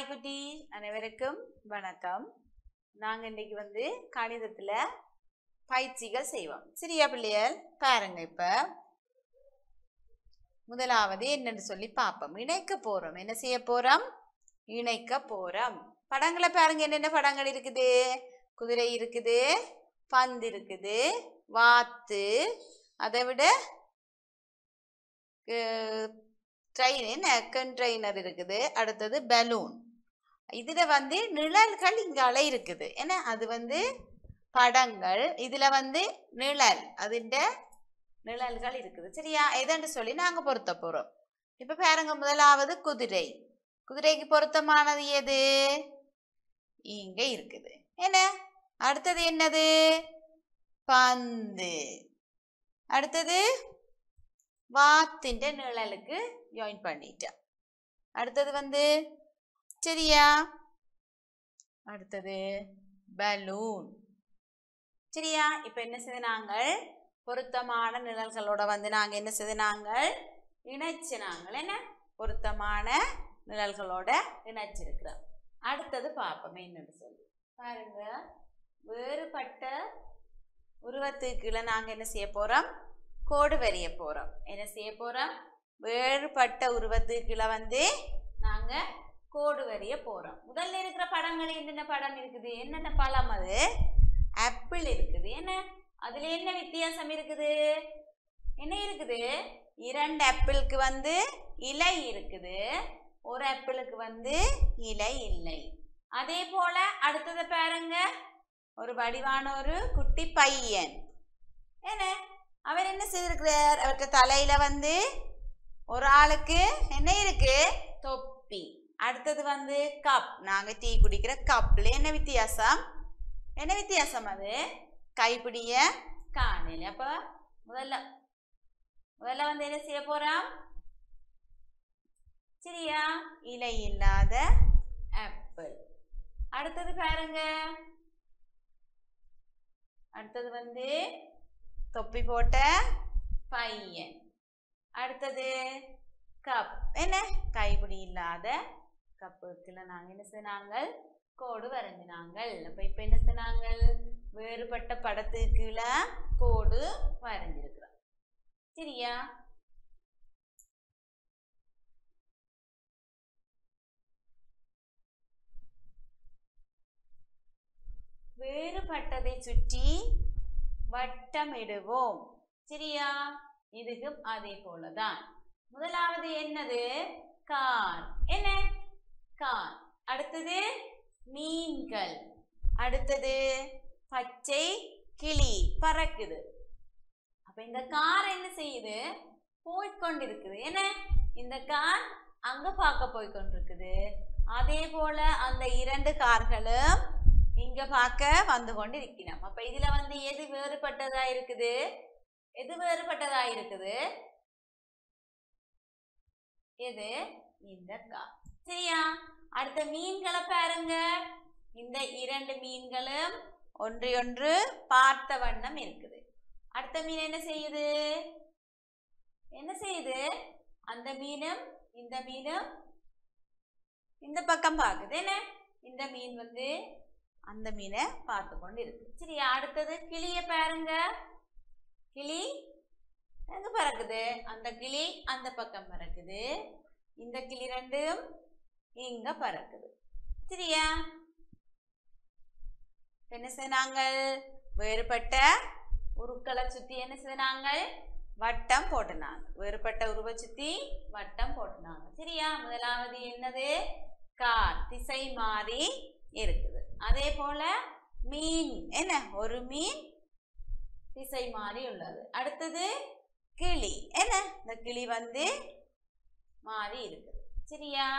குட்டி அனைவருக்கும் வணக்கம் நாங்க இன்னைக்கு வந்து கணிதத்துல பயிற்சிகள் செய்வோம் சரியா பிள்ளைகள் பாருங்க இப்ப முதலாவது என்னன்னு சொல்லி பார்ப்போம் இணைக்க போறோம் என்ன செய்ய போறோம் இணைக்க போறோம் படங்களை பாருங்க என்னென்ன படங்கள் இருக்குது குதிரை இருக்குது பந்து இருக்குது வாத்து அதை விட ட்ரெயின் கண்ட்ரெயினர் இருக்குது அடுத்தது பலூன் இதில் வந்து நிழல்கள் இங்கால இருக்குது ஏன்னா அது வந்து படங்கள் இதில் வந்து நிழல் அதுண்ட நிழல்கள் இருக்குது சரியா எதன்னு சொல்லி நாங்கள் பொருத்த போகிறோம் இப்போ பாருங்க முதலாவது குதிரை குதிரைக்கு பொருத்தமானது எது இங்க இருக்குது என்ன அடுத்தது என்னது பந்து அடுத்தது வாத்திൻ്റെ நிழலுக்கு ஜாயின் பண்ணிட்டேன் அடுத்தது வந்து சரியா அடுத்தது பலூன் சரியா இப்போ என்ன செய்து நாங்கள் பொருத்தமான நிழல்களோட வந்து நாங்கள் என்ன செய்து நாங்கள் இணைச்சு நாங்கள் என்ன பொருத்தமான நிழல்களோட இணைச்சிருக்கிறோம் அடுத்தது பார்ப்போம் என்னன்னு சொல்லி பாருங்க வேறுபட்ட உருவத்துக்குள்ள நாங்கள் என்ன செய்ய போகிறோம் கோடு வரைய போகிறோம் என்ன செய்ய போகிறோம் வேறுபட்ட உருவத்துக்குள்ள வந்து நாங்கள் கோடு வரைய போகிறோம் முதல்ல இருக்கிற படங்கள் என்னென்ன படம் இருக்குது என்னென்ன பழம் அது ஆப்பிள் இருக்குது என்ன அதில் என்ன வித்தியாசம் இருக்குது என்ன இருக்குது இரண்டு ஆப்பிளுக்கு வந்து இலை இருக்குது ஒரு ஆப்பிளுக்கு வந்து இலை இல்லை அதே போல அடுத்தது பாருங்க ஒரு வடிவான ஒரு குட்டி பையன் என்ன அவர் என்ன செய்திருக்கிறார் அவர்கிட்ட தலையில வந்து ஒரு ஆளுக்கு என்ன இருக்கு தொப்பி அடுத்தது வந்து கப் நாங்க டீ குடிக்கிற கப்ல என்ன வித்தியாசம் என்ன வித்தியாசம் அது கைப்பிடிய காணல அப்ப முதல்ல முதல்ல வந்து என்ன செய்ய போறோம் சரியா இலை இல்லாத ஆப்பிள் அடுத்தது பாருங்க அடுத்தது வந்து தொப்பி போட்ட பையன் அடுத்தது கப் என்ன கைப்பிடி இல்லாத கப்புக்குள்ள நாங்கள் என்ன செய்தாங்க கோடு வரைஞ்சினாங்கள் அப்போ இப்போ என்ன செய்தாங்கள் வேறுபட்ட படத்துக்குள்ள கோடு வரைஞ்சிருக்கிறோம் சரியா வேறுபட்டதை சுற்றி வட்டமிடுவோம் சரியா இதுக்கும் அதே போலதான் முதலாவது என்னது கார் என்ன கார் அடுத்தது மீன்கள் அடுத்தது பச்சை கிளி பறக்குது அப்ப இந்த கார் என்ன செய்யுது போய்கொண்டிருக்குது என்ன இந்த கார் அங்க பார்க்க போய்கொண்டிருக்குது அதே போல அந்த இரண்டு கார்களும் இங்க பார்க்க வந்து கொண்டு இருக்கிறோம் அப்ப இதுல வந்து எது வேறுபட்டதா இருக்குது எது வேறுபட்டதா இருக்குது எது இந்த கார் சரியா அடுத்த மீன்களை பாருங்க இந்த இரண்டு மீன்களும் ஒன்றையொன்று பார்த்த வண்ணம் இருக்குது அடுத்த மீன் என்ன செய்யுது என்ன செய்யுது அந்த மீனும் இந்த மீனும் இந்த பக்கம் பார்க்குது என்ன இந்த மீன் வந்து அந்த மீனை பார்த்து கொண்டு இருக்கு சரியா அடுத்தது கிளிய பாருங்க கிளி எங்க பறக்குது அந்த கிளி அந்த பக்கம் பறக்குது இந்த கிளி ரெண்டும் இங்க பறக்குது சரியா என்ன செய்தாங்கள் வேறுபட்ட உருக்களை சுத்தி என்ன செய்தாங்கள் வட்டம் போட்டுனாங்க வேறுபட்ட உருவ சுத்தி வட்டம் போட்டுனாங்க சரியா முதலாவது என்னது கார் திசை மாறி இருக்குது அதே போல மீன் என்ன ஒரு மீன் திசை மாறி உள்ளது அடுத்தது கிளி என்ன இந்த கிளி வந்து மாறி இருக்குது சரியா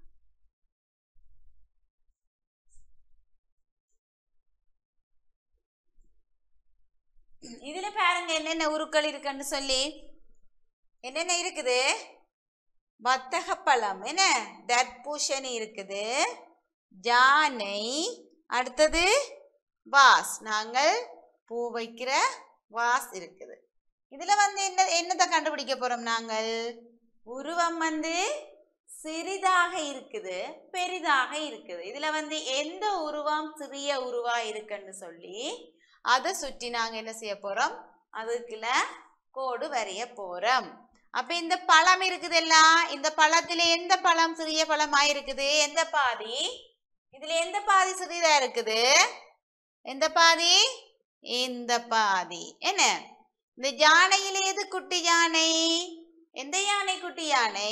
இதுல பாருங்க என்னென்ன உருக்கள் இருக்குன்னு சொல்லி என்னென்ன இருக்குது வத்தகப்பழம் என்ன தர்பூசணி இருக்குது ஜானை அடுத்தது வாஸ் நாங்கள் பூ வைக்கிற வாஸ் இருக்குது இதில் வந்து என்ன என்னத்தை கண்டுபிடிக்க போகிறோம் நாங்கள் உருவம் வந்து சிறிதாக இருக்குது பெரிதாக இருக்குது இதுல வந்து எந்த உருவம் சிறிய உருவா இருக்குன்னு சொல்லி அதை சுற்றி நாங்க என்ன செய்ய போறோம் அதுக்குள்ள கோடு வரைய போறோம் அப்ப இந்த பழம் இருக்குதுல்ல இந்த பழத்துல எந்த பழம் சிறிய பழமா இருக்குது எந்த பாதி இதுல எந்த பாதி சிறியதா இருக்குது எந்த பாதி இந்த பாதி என்ன இந்த யானையில எது குட்டி யானை எந்த யானை குட்டி யானை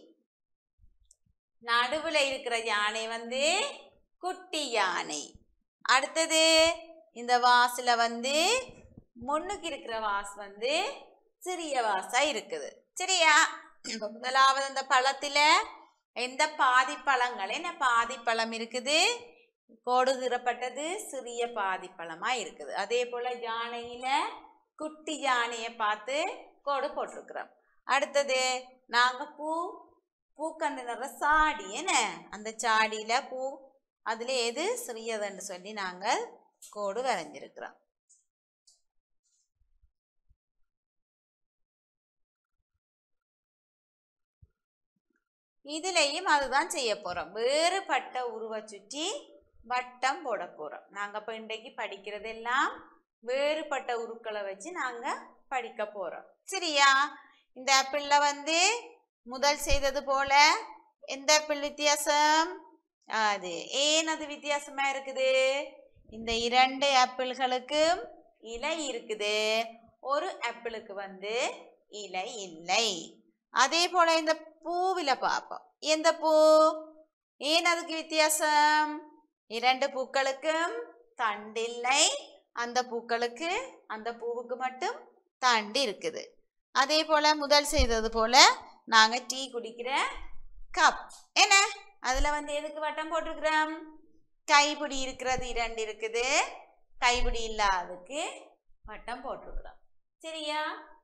நடுவுல இருக்கிற யானை வந்து குட்டி யானை அடுத்தது இந்த வாசுல வந்து முன்னுக்கு இருக்கிற வாஸ் வந்து சிறிய வாசா இருக்குது சரியா இப்ப முதலாவது இந்த பழத்துல எந்த பாதி பழங்கள் என்ன பாதி பழம் இருக்குது கோடுகிறப்பட்டது சிறிய பாதி பழமா இருக்குது அதே போல யானையில குட்டி யானையை பார்த்து கோடு போட்டிருக்கிறோம் அடுத்தது நாங்க பூ பூக்கண்டு நிற சாடி என்ன அந்த சாடியில பூ அதுல எது சிறியதுன்னு சொல்லி நாங்கள் கோடு வரைஞ்சிருக்கிறோம் இதுலயும் அதுதான் செய்ய போறோம் வேறுபட்ட உருவ சுற்றி வட்டம் போட போறோம் நாங்க இப்ப இன்றைக்கு படிக்கிறதெல்லாம் வேறுபட்ட உருக்களை வச்சு நாங்க படிக்க போறோம் சரியா இந்த ஆப்பிள்ல வந்து முதல் செய்தது போல எந்த ஆப்பிள் வித்தியாசம் அது ஏன் அது வித்தியாசமா இருக்குது இந்த இரண்டு ஆப்பிள்களுக்கும் இலை இருக்குது ஒரு ஆப்பிளுக்கு வந்து இலை இல்லை அதே போல இந்த பூவில பார்ப்போம் எந்த பூ ஏன் அதுக்கு வித்தியாசம் இரண்டு பூக்களுக்கும் தண்டில்லை அந்த பூக்களுக்கு அந்த பூவுக்கு மட்டும் தண்டு இருக்குது அதே போல முதல் செய்தது போல நாங்க டீ குடிக்கிற கப் என்ன அதுல வந்து எதுக்கு வட்டம் போட்டிருக்கிறோம் கைப்பிடி இருக்கிறது இரண்டு இருக்குது கைப்பிடி இல்லாததுக்கு வட்டம் போட்டிருக்கிறோம் சரியா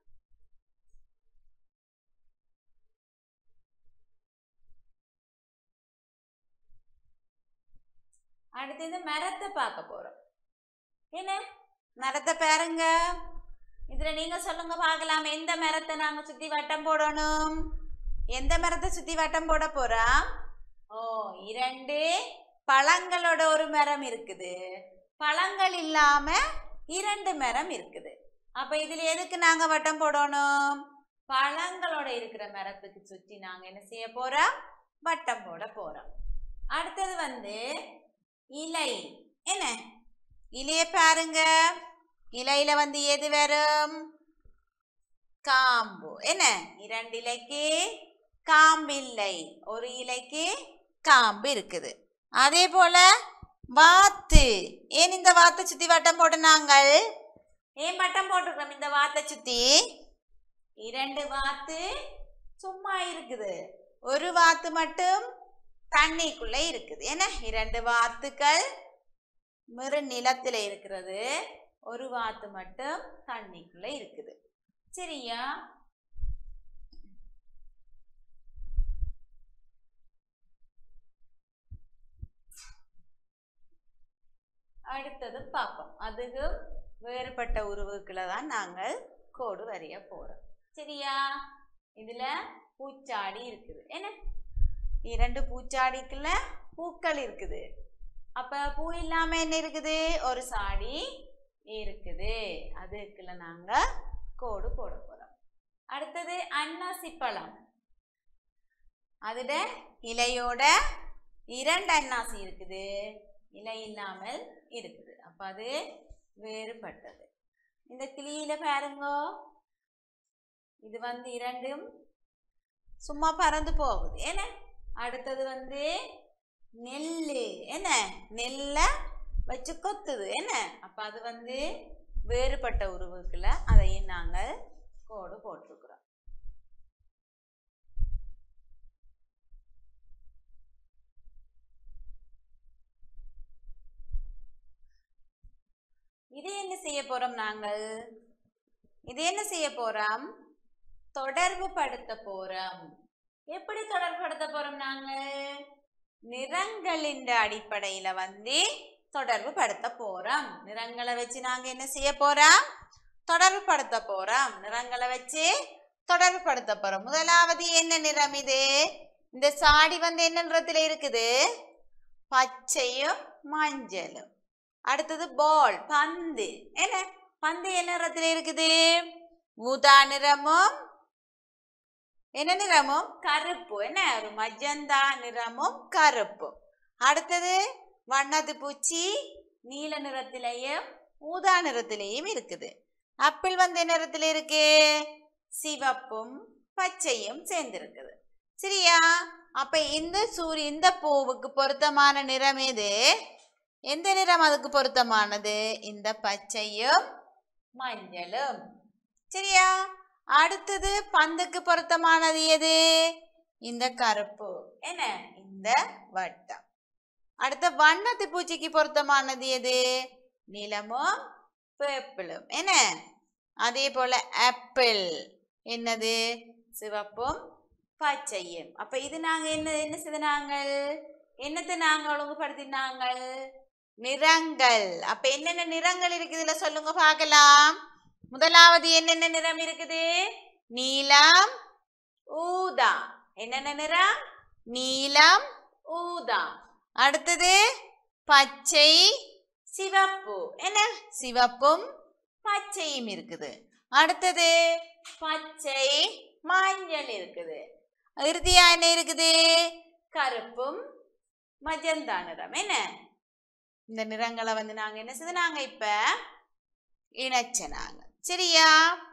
அடுத்து இந்த மரத்தை பார்க்க போறோம் என்ன மரத்தை பாருங்க இதுல நீங்க சொல்லுங்க பார்க்கலாம் எந்த மரத்தை நாங்க சுத்தி வட்டம் போடணும் எந்த மரத்தை சுத்தி வட்டம் போட போறோம் ஓ இரண்டு பழங்களோட ஒரு மரம் இருக்குது பழங்கள் இல்லாம இரண்டு மரம் இருக்குது அப்ப இதுல எதுக்கு நாங்க வட்டம் போடணும் பழங்களோட இருக்கிற மரத்துக்கு சுத்தி நாங்க என்ன செய்ய போறோம் வட்டம் போட போறோம் அடுத்தது வந்து இலை என்ன இலைய பாருங்க இலையில வந்து எது வரும் காம்பு என்ன இரண்டு இலைக்கு காம்பு இல்லை ஒரு இலைக்கு காம்பு இருக்குது அதே போல வாத்து ஏன் இந்த வாத்தை சுத்தி வட்டம் போடுனாங்கள் ஏன் வட்டம் போட்டிருக்கோம் இந்த வாத்தை சுத்தி இரண்டு வாத்து சும்மா இருக்குது ஒரு வாத்து மட்டும் தண்ணிக்குள்ள இருக்குது என்ன இரண்டு வாத்துக்கள் மிரு நிலத்துல இருக்கிறது ஒரு வாத்து மட்டும் தண்ணிக்குள்ள இருக்குது சரியா அடுத்தது பார்ப்போம் அதுக்கும் வேறுபட்ட உருவுக்களை தான் நாங்கள் கோடு வரைய போறோம் சரியா இதுல பூச்சாடி இருக்குது என்ன இரண்டு பூச்சாடிக்குள்ள பூக்கள் இருக்குது அப்ப பூ இல்லாம என்ன இருக்குது ஒரு சாடி இருக்குது அதுக்குள்ள நாங்க கோடு போட போறோம் அடுத்தது அன்னாசி பழம் அதுல இலையோட இரண்டு அன்னாசி இருக்குது இலை இல்லாமல் இருக்குது அப்ப அது வேறுபட்டது இந்த கிளியில பாருங்கோ இது வந்து இரண்டும் சும்மா பறந்து போகுது என்ன அடுத்தது வந்து நெல்லு என்ன நெல்லை வச்சு கொத்துது என்ன அப்ப அது வந்து வேறுபட்ட உருவுக்குள்ள அதையும் நாங்கள் கோடு போட்டிருக்கிறோம் இது என்ன செய்ய போறோம் நாங்கள் இது என்ன செய்ய போறோம் தொடர்பு படுத்த போறோம் எப்படி தொடர்புபடுத்த போறோம் நாங்கள் நிறங்களின் அடிப்படையில வந்து தொடர்பு படுத்த போறோம் நிறங்களை வச்சு நாங்க என்ன செய்ய போறோம் தொடர்பு படுத்த போறோம் நிறங்களை வச்சு தொடர்பு படுத்த போறோம் முதலாவது என்ன நிறம் இது இந்த சாடி வந்து என்ன நிறத்துல இருக்குது பச்சையும் மஞ்சளும் அடுத்தது பால் பந்து என்ன பந்து என்ன நிறத்துல இருக்குது ஊதா நிறமும் என்ன நிறமும் கருப்பு என்ன ஒரு மஜந்தா நிறமும் கருப்பும் அடுத்தது வண்ணத்து பூச்சி நீல நிறத்திலேயும் ஊதா நிறத்திலேயும் இருக்குது ஆப்பிள் வந்து என்ன நிறத்துல இருக்கு சிவப்பும் பச்சையும் சேர்ந்திருக்குது சரியா அப்ப இந்த சூரிய இந்த பூவுக்கு பொருத்தமான நிறம் எது எந்த நிறம் அதுக்கு பொருத்தமானது இந்த பச்சையும் மஞ்சளும் சரியா அடுத்தது பந்துக்கு பொருத்தமானது எது இந்த கருப்பு என்ன இந்த வட்டம் அடுத்த வண்ணத்து பூச்சிக்கு பொருத்தமானது எது நிலமும் பேப்பிளும் என்ன அதே போல ஆப்பிள் என்னது சிவப்பும் பச்சையும் அப்ப இது நாங்க என்ன என்ன செய்த நாங்கள் என்னத்தை நாங்க ஒழுங்குபடுத்தினாங்கள் நிறங்கள் அப்ப என்னென்ன நிறங்கள் இருக்குதுல சொல்லுங்க பார்க்கலாம் முதலாவது என்னென்ன நிறம் இருக்குது நீலம் ஊதா என்னென்ன நிறம் நீலம் ஊதா அடுத்தது பச்சை சிவப்பு என்ன சிவப்பும் பச்சையும் இருக்குது அடுத்தது பச்சை மஞ்சள் இருக்குது இறுதியா என்ன இருக்குது கருப்பும் மஜந்தா நிறம் என்ன இந்த நிறங்களை வந்து நாங்க என்ன செய்து நாங்க இப்ப இணைச்சனாங்க சரியா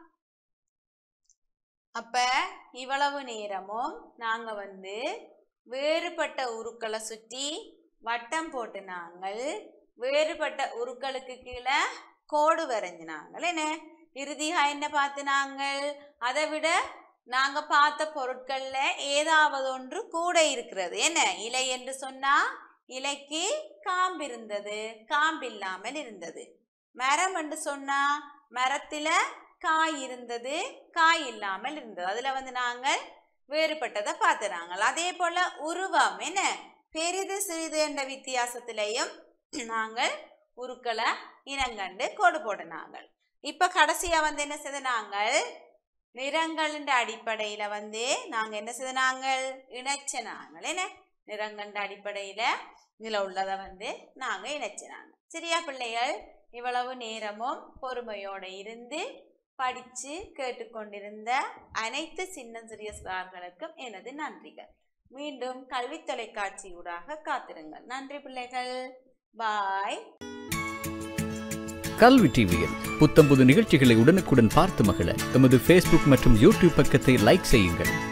அப்ப இவ்வளவு நேரமும் நாங்க வந்து வேறுபட்ட உருக்களை சுற்றி வட்டம் போட்டு நாங்கள் வேறுபட்ட உருக்களுக்கு கீழே கோடு வரைஞ்சினாங்கள் என்ன இறுதியா என்ன பார்த்து நாங்கள் அதை விட நாங்க பார்த்த பொருட்கள்ல ஏதாவது ஒன்று கூட இருக்கிறது என்ன இலை என்று சொன்னா இலைக்கு காம்பு இருந்தது காம்பு இல்லாமல் இருந்தது மரம் என்று சொன்னா மரத்துல காய் இருந்தது காய் இல்லாமல் இருந்தது அதுல வந்து நாங்கள் வேறுபட்டதை பார்த்துனாங்கள் அதே போல உருவம் என்ன பெரிது சிறிது என்ற வித்தியாசத்திலையும் நாங்கள் உருக்களை இனங்கண்டு கோடு போடினாங்கள் இப்ப கடைசியா வந்து என்ன செய்த நாங்கள் நிறங்களின் அடிப்படையில வந்து நாங்க என்ன செய்த நாங்கள் இணைச்ச நாங்கள் என்ன நிறங்கண்ட அடிப்படையில இதுல உள்ளதை வந்து நாங்க இணைச்சினாங்க சரியா பிள்ளைகள் இவ்வளவு நேரமும் பொறுமையோட இருந்து படிச்சு கேட்டுக்கொண்டிருந்த அனைத்து சின்ன சிறிய சிறார்களுக்கும் எனது நன்றிகள் மீண்டும் கல்வி தொலைக்காட்சியூடாக காத்திருங்கள் நன்றி பிள்ளைகள் பாய் கல்வி டிவியில் புத்தம்புது நிகழ்ச்சிகளை உடனுக்குடன் பார்த்து மகிழ எமது ஃபேஸ்புக் மற்றும் யூடியூப் பக்கத்தை லைக் செய்யுங்கள்